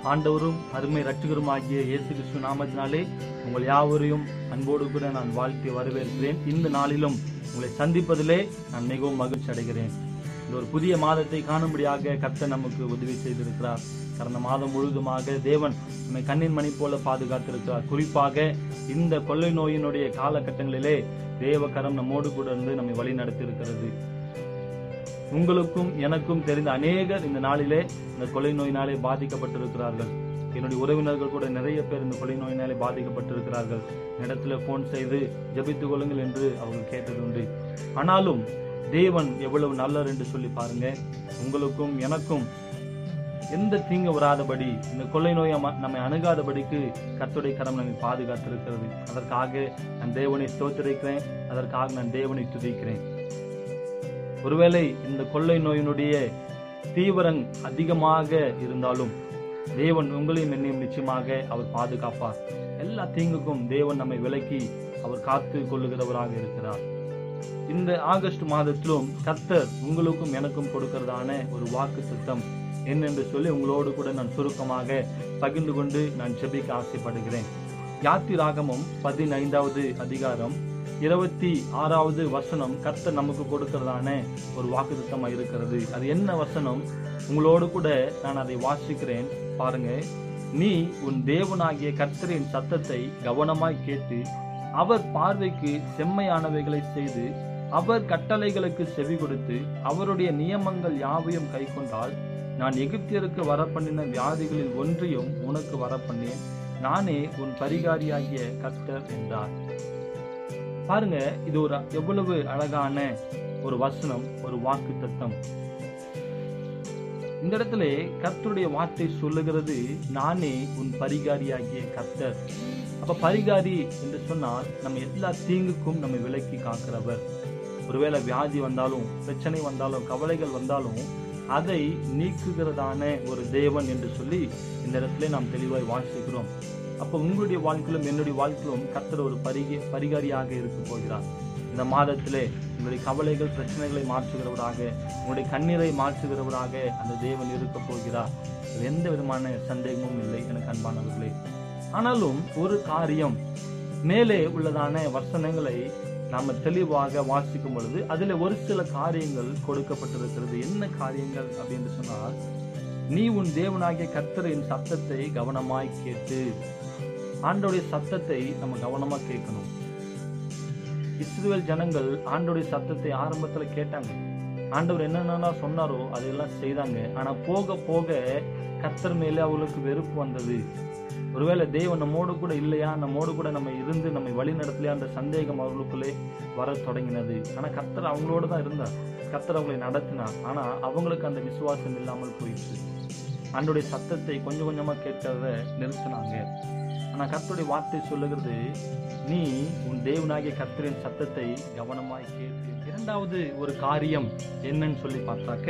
ஆண்டவரும் அருமை ரட்சகருமாகிய இயேசு கிறிஸ்து நாமத்தினாலே உங்கள் யாவரையும் அன்போடு கூட நான் வாழ்த்தி வரவேற்கிறேன் இந்த நாளிலும் உங்களை சந்திப்பதிலே நான் மிகவும் மகிழ்ச்சி அடைகிறேன் இந்த ஒரு புதிய மாதத்தை காணும்படியாக கர்த்தர் நமக்கு உதவி செய்திருக்கிறார் கடந்த மாதம் முழுவதுமாக தேவன் நம்மை கண்ணின் மணி போல பாதுகாத்திருக்கிறார் குறிப்பாக இந்த கொள்ளை நோயினுடைய காலகட்டங்களிலே தேவகரம் நம்மோடு கூட இருந்து நம்மை வழி நடத்தியிருக்கிறது உங்களுக்கும் எனக்கும் தெரிந்த அநேகர் இந்த நாளிலே இந்த கொலை நோயினாலே பாதிக்கப்பட்டிருக்கிறார்கள் என்னுடைய உறவினர்கள் கூட நிறைய பேர் இந்த கொலை நோயினாலே பாதிக்கப்பட்டிருக்கிறார்கள் இடத்துல போன் செய்து ஜெபித்துக் கொள்ளுங்கள் என்று அவர்கள் கேட்டதுண்டு ஆனாலும் தேவன் எவ்வளவு நல்லவர் என்று சொல்லி பாருங்க உங்களுக்கும் எனக்கும் எந்த தீங்கு வராதபடி இந்த கொள்ளை நோயை ம- நம்மை அணுகாதபடிக்கு கர்த்தருடைய கரம் நம்மை பாதுகாத்திருக்கிறது அதற்காக நான் தேவனை ஸ்தோத்திரிக்கிறேன் அதற்காக நான் தேவனை துதிக்கிறேன் ஒருவேளை இந்த கொள்ளை நோயினுடைய தீவிரம் அதிகமாக இருந்தாலும் தேவன் உங்களையும் என்னையும் நிச்சயமாக அவர் பாதுகாப்பார் எல்லா தீங்குக்கும் தேவன் நம்மை விலக்கி அவர் காத்து கொள்ளுகிறவராக இருக்கிறார் இந்த ஆகஸ்ட் மாதத்திலும் கர்த்தர் உங்களுக்கும் எனக்கும் கொடுக்கிறதான ஒரு வாக்கு திட்டம் என்னென்று சொல்லி உங்களோடு கூட நான் சுருக்கமாக பகிர்ந்து கொண்டு நான் ஜெபிக்க ஆசைப்படுகிறேன் யாத்திராகமம் பதினைந்தாவது அதிகாரம் இருபத்தி ஆறாவது வசனம் கர்த்தர் நமக்கு கொடுக்கிறதான ஒரு வாக்குத்தத்தமா இருக்கிறது அது என்ன வசனம் உங்களோடு கூட நான் அதை வாசிக்கிறேன் பாருங்க நீ உன் தேவனாகிய கர்த்தரின் சத்தத்தை கவனமாய் கேட்டு அவர் பார்வைக்கு செம்மையானவைகளை செய்து அவர் கட்டளைகளுக்கு செவி கொடுத்து அவருடைய நியமங்கள் யாவையும் கைக்கொண்டால் நான் எகிப்தியருக்கு வரப்பண்ணின வியாதிகளில் ஒன்றையும் உனக்கு வரப்பண்ணேன் நானே உன் பரிகாரியாகிய கர்த்தர் என்றார் பாருங்க இது ஒரு எவ்வளவு அழகான ஒரு வசனம் ஒரு வாக்கு தத்தம் இந்த இடத்துல கர்த்தருடைய வார்த்தை சொல்லுகிறது நானே உன் பரிகாரியாகிய கர்த்தர் அப்ப பரிகாரி என்று சொன்னால் நம்ம எல்லா தீங்குக்கும் நம்ம விலக்கி காக்கிறவர் ஒருவேளை வியாதி வந்தாலும் பிரச்சனை வந்தாலும் கவலைகள் வந்தாலும் அதை நீக்குகிறதான ஒரு தேவன் என்று சொல்லி இந்த இடத்துல நாம் தெளிவாய் வாசிக்கிறோம் அப்போ உங்களுடைய வாழ்க்கையிலும் என்னுடைய வாழ்க்கையிலும் கர்த்தர் ஒரு பரிக பரிகாரியாக இருக்க போகிறார் இந்த மாதத்திலே உங்களுடைய கவலைகள் பிரச்சனைகளை மாற்றுகிறவராக உங்களுடைய கண்ணீரை மாற்றுகிறவராக அந்த தேவன் இருக்க போகிறார் அதில் எந்த விதமான சந்தேகமும் இல்லை எனக்கு அன்பானவர்களே ஆனாலும் ஒரு காரியம் மேலே உள்ளதான வசனங்களை நாம தெளிவாக வாசிக்கும் பொழுது அதுல ஒரு சில காரியங்கள் கொடுக்கப்பட்டிருக்கிறது என்ன காரியங்கள் அப்படின்னு சொன்னால் நீ உன் தேவனாகிய கர்த்தரின் சத்தத்தை கவனமாய் கேட்டு ஆண்டோடைய சத்தத்தை நம்ம கவனமா கேட்கணும் இஸ்ரவேல் ஜனங்கள் ஆண்டோடைய சத்தத்தை ஆரம்பத்துல கேட்டாங்க ஆண்டவர் என்னென்னலாம் சொன்னாரோ அதெல்லாம் செய்தாங்க ஆனா போக போக கர்த்தர் மேலே அவங்களுக்கு வெறுப்பு வந்தது ஒருவேளை தேவன் நம்மோடு கூட இல்லையா நம்மோடு கூட நம்ம இருந்து நம்மை வழி நடத்தலையா அந்த சந்தேகம் அவர்களுக்குள்ளே வர தொடங்கினது ஆனா கர்த்தர் அவங்களோட தான் இருந்தார் கர்த்தர் அவங்களை நடத்தினார் ஆனா அவங்களுக்கு அந்த விசுவாசம் இல்லாமல் போயிடுச்சு ஆண்டோடைய சத்தத்தை கொஞ்சம் கொஞ்சமா கேட்கறத நிறுத்தினாங்க ஆனா கர்த்தருடைய வார்த்தை சொல்லுகிறது நீ உன் தேவனாகிய கர்த்தரின் சத்தத்தை கவனமாய் கேட்டு இரண்டாவது ஒரு காரியம் என்னன்னு சொல்லி பார்த்தாக்க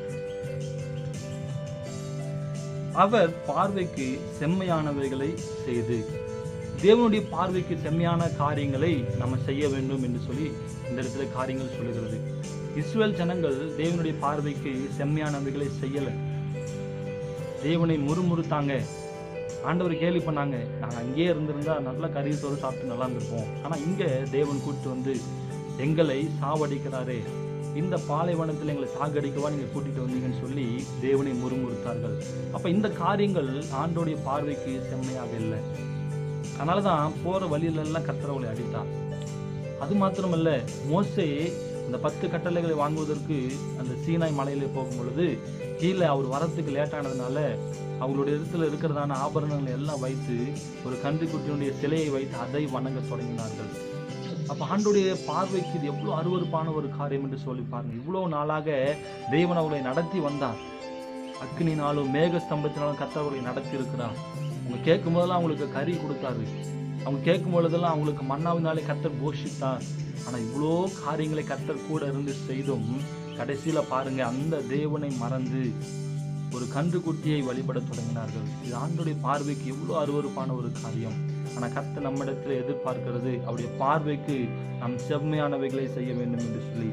அவர் பார்வைக்கு செம்மையானவைகளை செய்து தேவனுடைய பார்வைக்கு செம்மையான காரியங்களை நம்ம செய்ய வேண்டும் என்று சொல்லி இந்த இடத்துல காரியங்கள் சொல்லுகிறது இஸ்ரேல் ஜனங்கள் தேவனுடைய பார்வைக்கு செம்மையானவைகளை செய்யல தேவனை முறுமுறுத்தாங்க ஆண்டவர் கேள்வி பண்ணாங்க நாங்கள் அங்கேயே இருந்திருந்தா நல்ல கறி சோறு சாப்பிட்டு நல்லா இருந்திருப்போம் ஆனால் இங்கே தேவன் கூட்டு வந்து எங்களை சாவடிக்கிறாரே இந்த பாலைவனத்தில் எங்களை சாகடிக்கவா நீங்கள் கூட்டிட்டு வந்தீங்கன்னு சொல்லி தேவனை முறுமுறுத்தார்கள் அப்போ இந்த காரியங்கள் ஆண்டோடைய பார்வைக்கு செம்மையாக இல்லை அதனால தான் போகிற வழியிலெல்லாம் கத்திரவங்களை அடித்தார் அது மாத்திரமல்ல மோசே அந்த பத்து கட்டளைகளை வாங்குவதற்கு அந்த சீனாய் மலையில போகும் பொழுது கீழே அவர் வரத்துக்கு லேட் ஆனதுனால அவங்களுடைய இடத்துல இருக்கிறதான ஆபரணங்களை எல்லாம் வைத்து ஒரு கன்றுக்குட்டியினுடைய சிலையை வைத்து அதை வணங்க தொடங்கினார்கள் அப்ப ஆண்டுடைய பார்வைக்கு இது எவ்வளவு அருவருப்பான ஒரு காரியம் என்று சொல்லி பாருங்க இவ்வளவு நாளாக தேவன் அவர்களை நடத்தி வந்தார் அக்னினாலும் மேக ஸ்தம்பத்தினாலும் கர்த்தர் அவர்களை நடத்தி இருக்கிறார் அவங்க கேட்கும் போதெல்லாம் அவங்களுக்கு கறி கொடுத்தாரு அவங்க கேட்கும் பொழுதெல்லாம் அவங்களுக்கு மன்னாவினாலே கர்த்தர் போஷித்தார் ஆனா இவ்வளோ காரியங்களை கர்த்தர் கூட இருந்து செய்தும் கடைசியில பாருங்க அந்த தேவனை மறந்து ஒரு கன்றுக்குட்டியை வழிபட தொடங்கினார்கள் இது ஆண்டுடைய பார்வைக்கு எவ்வளோ அருவருப்பான ஒரு காரியம் ஆனா கர்த்தர் நம்மிடத்தில் எதிர்பார்க்கிறது அவருடைய பார்வைக்கு நாம் செம்மையானவைகளை செய்ய வேண்டும் என்று சொல்லி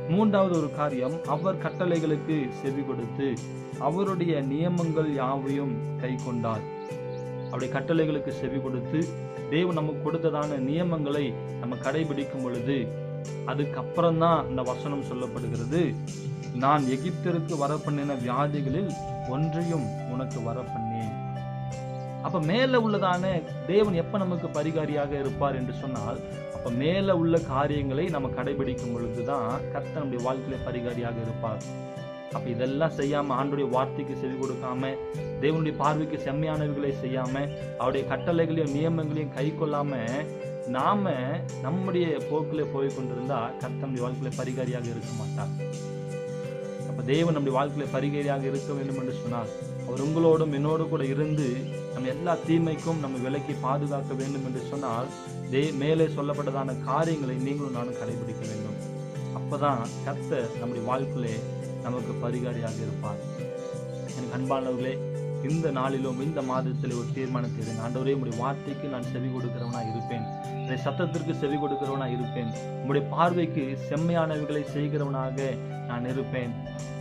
மூன்றாவது ஒரு காரியம் அவர் கட்டளைகளுக்கு செவி கொடுத்து அவருடைய நியமங்கள் யாவையும் கை கொண்டார் அவருடைய கட்டளைகளுக்கு செவி கொடுத்து தேவன் நமக்கு கொடுத்ததான நியமங்களை நம்ம கடைபிடிக்கும் பொழுது அதுக்கப்புறம் தான் இந்த வசனம் சொல்லப்படுகிறது நான் எகிப்திற்கு வர பண்ணின வியாதிகளில் ஒன்றையும் உனக்கு வர பண்ணேன் அப்ப மேல உள்ளதான தேவன் எப்ப நமக்கு பரிகாரியாக இருப்பார் என்று சொன்னால் அப்ப மேல உள்ள காரியங்களை நம்ம கடைபிடிக்கும் பொழுதுதான் கர்த்தர் நம்முடைய வாழ்க்கையில பரிகாரியாக இருப்பார் அப்ப இதெல்லாம் செய்யாம ஆண்டுடைய வார்த்தைக்கு செவி கொடுக்காம தேவனுடைய பார்வைக்கு செம்மையானவைகளை செய்யாம அவருடைய கட்டளைகளையும் நியமங்களையும் கை கொள்ளாம நாம நம்முடைய போக்குல போய் கொண்டிருந்தா கர்த்தர் நம்முடைய வாழ்க்கையில பரிகாரியாக இருக்க மாட்டார் அப்ப தேவன் நம்முடைய வாழ்க்கையில பரிகாரியாக இருக்க வேண்டும் என்று சொன்னால் அவர் உங்களோடும் என்னோடு கூட இருந்து நம்ம எல்லா தீமைக்கும் நம்ம விலக்கி பாதுகாக்க வேண்டும் என்று சொன்னால் தே மேலே சொல்லப்பட்டதான காரியங்களை நீங்களும் நானும் கடைபிடிக்க வேண்டும் அப்பதான் கர்த்தர் நம்முடைய வாழ்க்கையிலே நமக்கு பரிகாரியாக இருப்பார் எனக்கு அன்பானவர்களே இந்த நாளிலும் இந்த மாதத்தில் ஒரு தீர்மானத்தை எடுங்க ஆண்டவரே உங்களுடைய வார்த்தைக்கு நான் செவி கொடுக்கிறவனா இருப்பேன் உடைய சத்தத்திற்கு செவி கொடுக்கிறவனா இருப்பேன் உங்களுடைய பார்வைக்கு செம்மையானவைகளை செய்கிறவனாக நான் இருப்பேன்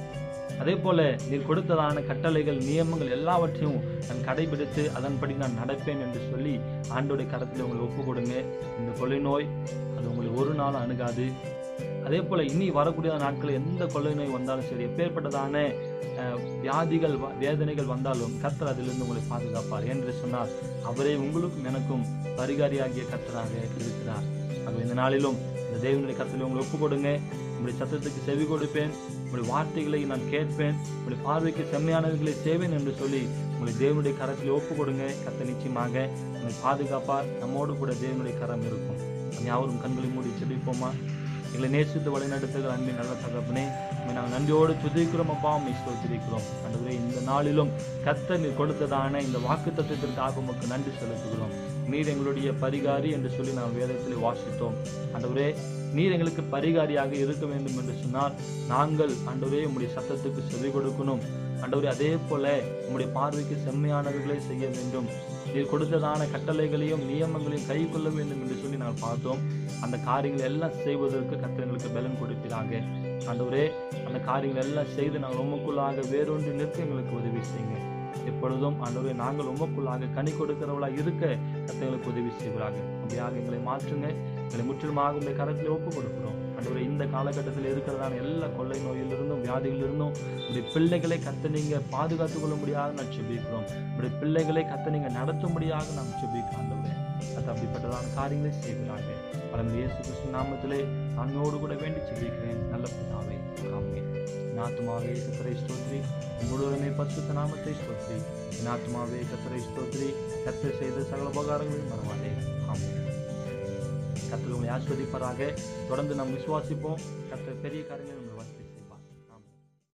அதே போல நீர் கொடுத்ததான கட்டளைகள் நியமங்கள் எல்லாவற்றையும் நான் கடைபிடித்து அதன்படி நான் நடப்பேன் என்று சொல்லி ஆண்டோடைய கரத்தில் உங்களை ஒப்பு கொடுங்க இந்த கொள்ளை நோய் அது உங்களை ஒரு நாளும் அணுகாது அதே போல இனி வரக்கூடிய நாட்களில் எந்த கொள்ளை நோய் வந்தாலும் சரி எப்பேற்பட்டதான அஹ், வியாதிகள் வ- வேதனைகள் வந்தாலும் கர்த்தர் அதிலிருந்து உங்களை பாதுகாப்பார் என்று சொன்னால் அவரே உங்களுக்கும் எனக்கும் பரிகாரியாகிய கர்த்தராக இருக்கிறார் ஆகவே இந்த நாளிலும் இந்த தேவனுடைய கருத்தில் உங்களை ஒப்பு கொடுங்க உங்களுடைய சத்தத்துக்கு செவி கொடுப்பேன் உங்களுடைய வார்த்தைகளை நான் கேட்பேன் உங்களுடைய பார்வைக்கு செம்மையானவர்களை செய்வேன் என்று சொல்லி உங்களை தேவனுடைய கரத்தில் ஒப்பு கொடுங்க கத்த நிச்சயமாக உங்களை பாதுகாப்பார் நம்மோடு கூட தேவனுடைய கரம் இருக்கும் நம்ம யாவரும் கண்களை மூடி செபிப்போமா எங்களை நேசித்து வழிநடத்துகிற அன்பின் நல்ல தகப்பனே உம்மை நாங்கள் நன்றியோடு துதிக்கிறோம் அப்பா உண்மை ஸ்தோத்திரிக்கிறோம் ஆண்டவரே இந்த நாளிலும் கர்த்தர் நீர் கொடுத்ததான இந்த வாக்கு தத்துவத்திற்காக உமக்கு நன்றி செலுத்துகிறோம் நீர் எங்களுடைய பரிகாரி என்று சொல்லி நாம் வேதத்தில் வாசித்தோம் ஆண்டவரே நீர் எங்களுக்கு பரிகாரியாக இருக்க வேண்டும் என்று சொன்னால் நாங்கள் ஆண்டவரே உம்முடைய சத்தத்துக்கு செவி கொடுக்கணும் ஆண்டவரே அதே போல உம்முடைய பார்வைக்கு செம்மையானவர்களை செய்ய வேண்டும் நீர் கொடுத்ததான கட்டளைகளையும் நியமங்களையும் கை கொள்ள வேண்டும் என்று சொல்லி நான் பார்த்தோம் அந்த காரியங்களை எல்லாம் செய்வதற்கு கர்த்தர் எங்களுக்கு பலன் கொடுப்பீராக ஆண்டவரே அந்த காரியங்கள் எல்லாம் செய்து நாங்கள் உமக்குள்ளாக வேறொன்று நிற்க எங்களுக்கு உதவி செய்யுங்க எப்பொழுதும் ஆண்டவரே நாங்கள் உமக்குள்ளாக கனி கொடுக்கிறவளா இருக்க கர்த்தர் எங்களுக்கு உதவி செய்வார்கள் அப்படியாக எங்களை மாற்றுங்க எங்களை முற்றிலுமாக உங்களை கரத்தில் ஒப்பு கொடுக்கிறோம் ஆண்டவரே இந்த காலகட்டத்தில் இருக்கிறதான எல்லா கொள்ளை நோயிலிருந்தும் வியாதிகளிலிருந்தும் உடைய பிள்ளைகளை கத்த நீங்க பாதுகாத்துக் கொள்ள முடியாத நான் செபிக்கிறோம் உடைய பிள்ளைகளை கத்த நீங்க நடத்தும்படியாக நாம் செபிக்கிறோம் ஆண்டவரே கத்த அப்படிப்பட்டதான காரியங்களை செய்கிறாங்க பரம இயேசு கிறிஸ்து நாமத்திலே நன்மையோடு கூட வேண்டி செபிக்கிறேன் நல்ல பிதாவே ஆமென் என் ஆத்துமாவே கத்தரை ஸ்தோத்ரி முழுவதுமே பரிசுத்த நாமத்தை ஸ்தோத்ரி என் ஆத்துமாவே கத்தரை ஸ்தோத்ரி கத்தர் செய்த சகல உபகாரங்களையும் மறவாதே ஆமென் கத்தர் உங்களை ஆஸ்வதிப்பதாக தொடர்ந்து நாம் விசுவாசிப்போம் கத்தர் பெரிய காரியங்களை நம்ம